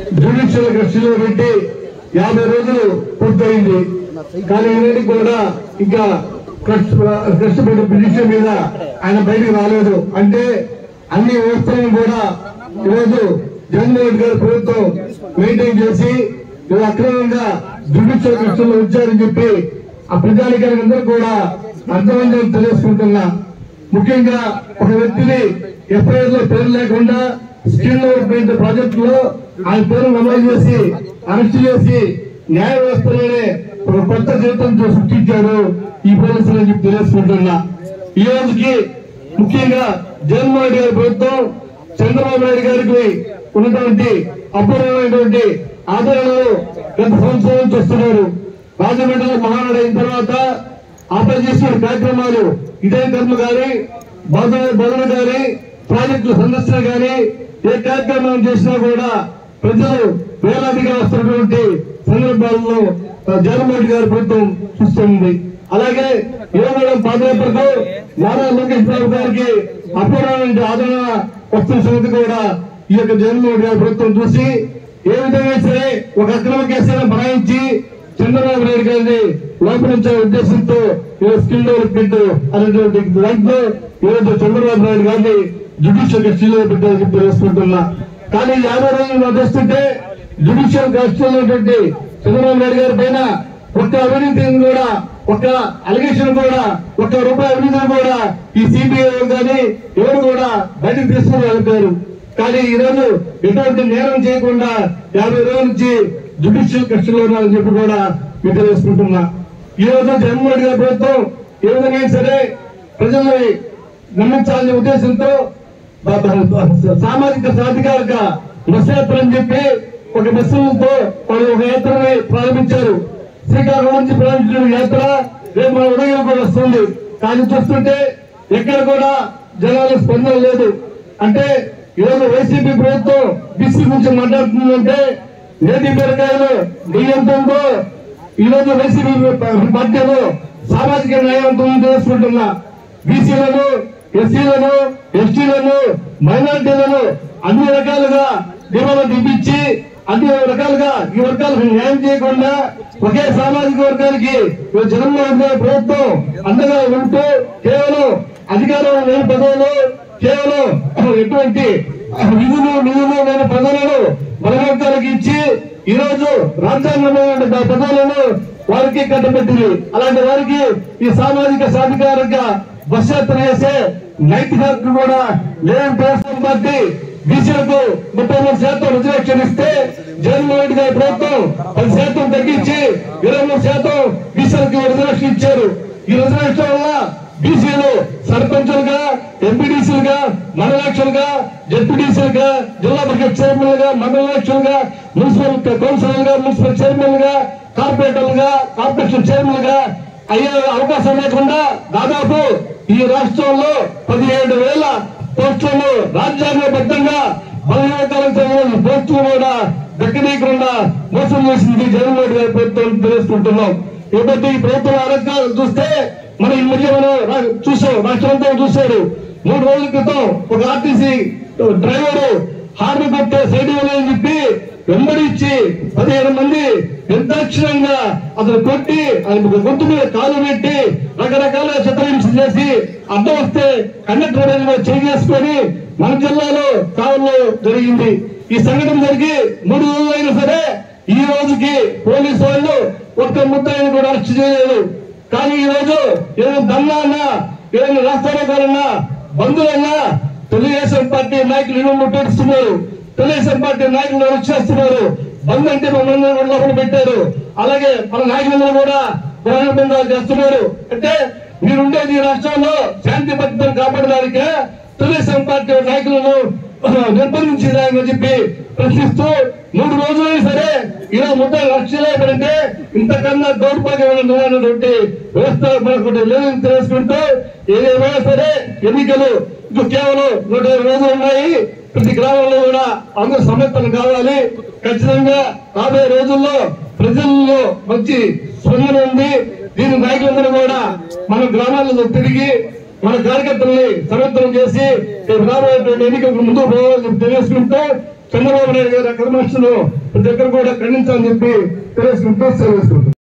judicial కస్టడీలో పెట్టి యాభై రోజులు పూర్తయింది కానీ ఈనాటికి కూడా ఇంకా కష్టపడి పిటిషన్ మీద ఆయన బయటకు రాలేదు అంటే అన్ని వ్యవస్థలను కూడా ఈరోజు జగన్మోహన్ రెడ్డి గారి ప్రభుత్వం మెయింటైన్ చేసి ఇలా అక్రమంగా జ్యుడిషియల్ కస్టడీలో ఉంచారని చెప్పి ఆ ప్రజానికానికి అందరూ కూడా అర్థమైందని తెలియజేసుకుంటున్నా ముఖ్యంగా ఒక వ్యక్తిని ఎఫ్ఐఆర్ లో పేరు లేకుండా స్కిల్ డెవలప్మెంట్ ప్రాజెక్ట్ లో ఆయన పేరు నమోదు చేసి అరెస్ట్ చేసి న్యాయ వ్యవస్థలోనే ఒక కొత్త జీవితం సృష్టించారు ఈ పోలీసులు అని చెప్పి తెలియజేసుకుంటున్నా ఈ రోజుకి ముఖ్యంగా జగన్మోహన్ రెడ్డి గారి ప్రభుత్వం చంద్రబాబు నాయుడు గారికి ఉన్నటువంటి అపూర్వమైనటువంటి ఆదరణలు గత సంవత్సరం నుంచి వస్తున్నారు రాజమండ్రిలో మహానాడు అయిన తర్వాత ఆపరేట్ చేసిన కార్యక్రమాలు ఇదే కర్మ గాని బదులు బదులు గాని ప్రాజెక్టుల సందర్శన గాని ఏ కార్యక్రమం చేసినా కూడా ప్రజలు వేలాదిగా వస్తున్నటువంటి సందర్భాల్లో ఆ, జగన్మోహన్ రెడ్డి గారి ప్రభుత్వం చూస్తుంది అలాగే యువగడం పాదయాత్రకు నారా లోకేష్ బాబు గారికి అపూర్వమైన ఆదరణ వస్తున్న సంగతి కూడా ఈ యొక్క జగన్మోహన్ రెడ్డి గారి ప్రభుత్వం చూసి ఏ విధంగా సరే ఒక అక్రమ కేసులను బనాయించి చంద్రబాబు నాయుడు గారిని లోపలించే ఉద్దేశంతో ఈరోజు స్కిల్ డెవలప్మెంట్ అనేటువంటి దాంట్లో ఈరోజు చంద్రబాబు నాయుడు గారిని జుడిషియల్ కస్టడీలో పెట్టాలని చెప్పి తెలుసుకుంటున్నా కానీ యాభై రోజులు మనం చూస్తుంటే జుడిషియల్ కస్టడీలో ఉన్నటువంటి చంద్రబాబు నాయుడు గారి పైన ఒక్క అవినీతిని కూడా ఒక్క అలిగేషన్ కూడా ఒక్క రూపాయి అవినీతిని కూడా ఈ సిబిఐ కానీ ఎవరు కూడా బయటకు తీసుకుని కానీ ఈ రోజు ఎటువంటి నేరం చేయకుండా యాభై రోజుల నుంచి జుడిషియల్ కస్టడీలో ఉన్నారని చెప్పి కూడా మీకు తెలుసుకుంటున్నా ఈ రోజు జగన్మోహన్ రెడ్డి గారి ప్రభుత్వం ఏ విధంగా అయినా సరే ప్రజల్ని నమ్మించాలనే ఉద్దేశంతో బ- బ- బ- సామాజిక సాధికారిక బస్ యాత్ర అని చెప్పి ఒక బస్సులతో వాళ్ళు ఒక యాత్రని ప్రారంభించారు శ్రీకాకుళం నుంచి ప్రారంభించిన యాత్ర రేపు మన ఉదయం కూడా వస్తుంది కానీ చూస్తుంటే ఎక్కడ కూడా జనాల స్పందన లేదు అంటే ఈరోజు వైసీపీ ప్రభుత్వం బీసీ గురించి మాట్లాడుతుందంటే నేటి బీరకాయలు బియ్యంతో ఈ రోజు వైసీపీ పార్టీలో సామాజిక న్యాయం తెలుసుకుంటున్నా బీసీలను ఎస్సీలను ఎస్టీలను మైనార్టీలను అన్ని రకాలుగా డిమాండ్ ఇప్పించి అన్ని రకాలుగా ఈ వర్గాలకు న్యాయం చేయకుండా ఒకే సామాజిక వర్గానికి ఈ జగన్మోహన్ గారి ప్రభుత్వం అండగా ఉంటూ కేవలం అధికారం లేని పదవులు కేవలం ఎటువంటి విధులు నిధులు లేని పదవులను బలవర్గాలకు ఇచ్చి ఈ రోజు రాజ్యాంగమైన పదవులను వారికి కట్టబెట్టింది అలాంటి వారికి ఈ సామాజిక సాధికారిక బస్ యాత్ర చేసే నైతిక హక్కు కూడా లేని ప్రభుత్వం పార్టీ బీసీలకు ముప్పై మూడు శాతం రిజర్వేషన్ ఇస్తే జగన్మోహన్ రెడ్డి గారి ప్రభుత్వం పది శాతం తగ్గించి ఇరవై మూడు శాతం బీసీలకు రిజర్వేషన్ ఇచ్చారు ఈ రిజర్వేషన్ వల్ల బీసీలు సర్పంచులుగా ఎంపీడీసీలుగా మండలాక్షలుగా జెడ్పీడీసీలుగా జిల్లా పరిషత్ చైర్మన్ గా మండలాక్షలుగా మున్సిపల్ కౌన్సిలర్ గా మున్సిపల్ చైర్మన్ గా కార్పొరేటర్లుగా కార్పొరేషన్ చైర్మన్ గా అయ్యే అవకాశం లేకుండా దాదాపు ఈ రాష్ట్రంలో పదిహేడు వేల పోస్టులను రాజ్యాంగబద్ధంగా బలహీనతలకు చెందిన పోస్టులు కూడా దక్కనీయకుండా మోసం చేసింది జగన్మోహన్ రెడ్డి గారి ప్రభుత్వం తెలుసుకుంటున్నాం కాబట్టి ఈ ప్రభుత్వం ఆరోగ్యాలు చూస్తే మన ఈ మధ్య మనం రా- చూసాం రాష్ట్రంతో చూశారు మూడు రోజుల క్రితం ఒక ఆర్టీసీ డ్రైవరు హార్న్ కొట్టే సైడ్ ఇవ్వలేదని చెప్పి వెంబడి ఇచ్చి పదిహేను మంది నిర్దాక్షిణ్యంగా అతను కొట్టి ఆయన గొంతు మీద కాలు పెట్టి రకరకాల చిత్రహింస చేసి అడ్డం వస్తే కండక్టర్ మీద చేసుకొని మన జిల్లాలో కావల్లో జరిగింది ఈ సంఘటన జరిగి మూడు రోజులు అయినా సరే ఈ రోజుకి పోలీసు వాళ్ళు ఒక్క ముద్దాయిని కూడా అరెస్ట్ చేయలేదు కానీ ఈ రోజు ఏదైనా దన్నా అన్నా ఏదైనా రాష్ట్రాలన్నా బంధువులన్నా తెలుగుదేశం పార్టీ నాయకులు ఇల్లు ముట్టడిస్తున్నారు తెలుగుదేశం పార్టీ నాయకులు అరెస్ట్ చేస్తున్నారు బంద్ అంటే మమ్మల్ని కూడా లోపల పెట్టారు అలాగే మన నాయకులను కూడా బృందాలు చేస్తున్నారు అంటే మీరుండేది ఈ రాష్ట్రంలో శాంతి భద్రతను కాపాడడానికే తెలుగుదేశం పార్టీ నాయకులను నిర్బంధించేదాన్ని చెప్పి ప్రశ్నిస్తూ మూడు రోజులైనా సరే ఇలా ముద్ద లక్ష్యలేదంటే ఇంతకన్నా దౌర్భాగ్యమైనటువంటి వ్యవస్థ మనకు లేదని తెలుసుకుంటూ ఏదేమైనా సరే ఎన్నికలు ఇంకా కేవలం నూట ఇరవై రోజులు ఉన్నాయి ప్రతి గ్రామంలో కూడా అందరూ సమర్థన కావాలి ఖచ్చితంగా రాబోయే రోజుల్లో ప్రజల్లో మంచి స్పందన ఉంది దీని నాయకులందరూ కూడా మన గ్రామాలలో తిరిగి మన కార్యకర్తల్ని సమర్థనం చేసి రేపు రాబోయేటువంటి ఎన్నికలకు ముందుకు పోవాలని తెలియజేసుకుంటూ చంద్రబాబు నాయుడు గారి అక్రమాస్తులు ప్రతి ఒక్కరు కూడా ఖండించాలని చెప్పి తెలియజేసుకుంటూ సెలవు